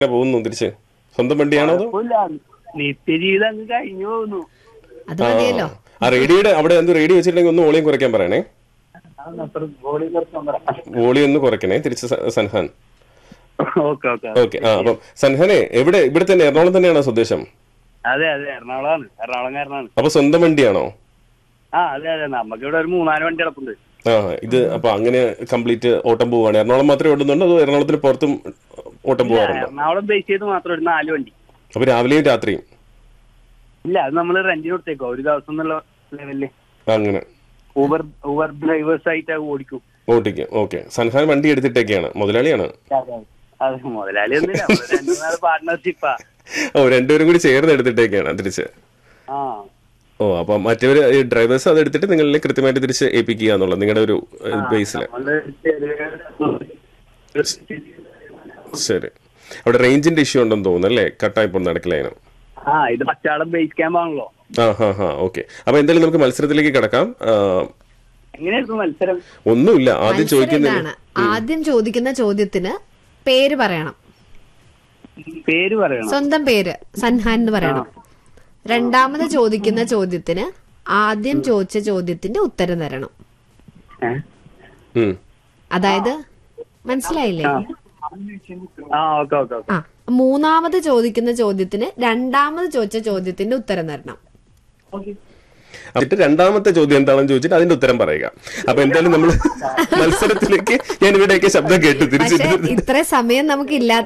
പോകുന്നു തിരിച്ച് സ്വന്തം വണ്ടിയാണോ അതോ കുഴപ്പമില്ല നിത്യജീവിതം അങ്ങ് കഴിഞ്ഞു പോകുന്നു അത് മതിയല്ലോ ആ റേഡിയോയുടെ അവിടെ എന്ത് റേഡിയോ വെച്ചിട്ടുണ്ടെങ്കിൽ ഒന്ന് വോളിയം കുറയ്ക്കാൻ പറയണേ വോളിയം ഒന്ന് കുറയ്ക്കണേ തിരിച്ച് സ- സൻഹാൻ ഓക്കെ ഓക്കെ ഓക്കെ ആ അപ്പം സൻഹാനെ എവിടെ ഇവിടെ തന്നെ എറണാകുളം തന്നെയാണോ സ്വദേശം അതെ അതെ എറണാകുളമാണ് എറണാകുളംകാരനാണ് അപ്പൊ സ്വന്തം വണ്ടിയാണോ ആ അതെ അതെ നമുക്ക് ഇവിടെ ഒരു മൂന്നാല് വണ്ടി കിടപ്പുണ്ട് ആ ഇത് അപ്പൊ അങ്ങനെ കംപ്ലീറ്റ് ഓട്ടം പോവാണ് എറണാകുളം മാത്രമേ ഓടുന്നുണ്ടോ അതോ എറണാകുളത്തിന് പുറത്തും ഓട്ടം പോവാറുണ്ടോ എറണാകുളം ബേസ് ചെയ്ത് മാത്രം ഒരു നാല് വണ്ടി അപ്പൊ രാവിലെയും രാത്രിയും ഇല്ല അത് നമ്മൾ റെന്റിന് കൊടുത്തേക്കോ ഒരു ദിവസം എന്നുള്ള ലെവലില് അങ്ങനെ ഊബർ ഊബർ ഡ്രൈവേഴ്സ് ആയിട്ട് അത് ഓടിക്കും ഓട്ടിക്കും ഓക്കെ സൻഹാൻ വണ്ടി എടുത്തിട്ടൊക്കെയാണ് മുതലാളിയാണ് അതെ മുതലാളി ഒന്നുമില്ല നമ്മള് രണ്ടുമൂന്നാല് പാർട്ട്ണർഷിപ്പാ ഓ രണ്ടുപേരും കൂടി ചേർന്ന് എടുത്തിട്ടേക്കാണ് തിരിച്ച് ആ ഓ അപ്പൊ മറ്റവര് ഡ്രൈവേഴ്സ് അത് എടുത്തിട്ട് നിങ്ങളിൽ കൃത്യമായിട്ട് തിരിച്ച് ഏൽപ്പിക്കുക എന്നുള്ളത് നിങ്ങളുടെ ഒരു ബേസിൽ നമ്മള് ശരി അവിടെ റേഞ്ചിന്റെ ഇഷ്യൂ ഉണ്ടെന്ന് തോന്നുന്നു അല്ലേ കട്ടായി പോകുന്ന നടക്കില്ലായിരുന്നു ആ ഇത് പച്ചാളം ബേസ് ക്യാമ്പ് ആണല്ലോ ആ ഹാ ഹാ ഓക്കെ അപ്പൊ എന്തായാലും നമുക്ക് മത്സരത്തിലേക്ക് കിടക്കാം ആ, എങ്ങനെയായിരുന്നു മത്സരം ഒന്നുമില്ല ആദ്യം മത്സരം ചോദിക്കുന്നില്ല ഇതാണ് ആദ്യം ചോദിക്കുന്ന ചോദ്യത്തിന് പേര് പറയണം പേര് പറയണം സ്വന്തം പേര് സൻഹാൻ എന്ന് പറയണം രണ്ടാമത് ചോദിക്കുന്ന ചോദ്യത്തിന് ആദ്യം ചോദിച്ച ചോദ്യത്തിന്റെ ഉത്തരം തരണം ഏ? ഉം. അതായത് മനസ്സിലായില്ലേ ആ ഓക്കെ ഓക്കെ ഓക്കെ ആ മൂന്നാമത് ചോദിക്കുന്ന ചോദ്യത്തിന് രണ്ടാമത് ചോദിച്ച ചോദ്യത്തിന്റെ ഉത്തരം തരണം എന്നിട്ട് രണ്ടാമത്തെ ചോദ്യം എന്താണെന്ന് ചോദിച്ചിട്ട് അതിന്റെ ഉത്തരം പറയുക അപ്പൊ എന്തായാലും നമ്മൾ മത്സരത്തിലേക്ക് ഞാൻ ഇവിടെയൊക്കെ ശബ്ദം കേട്ടു പക്ഷെ തിരിച്ചിട്ട് ഇത്ര സമയം നമുക്ക് ഇല്ലാത്ത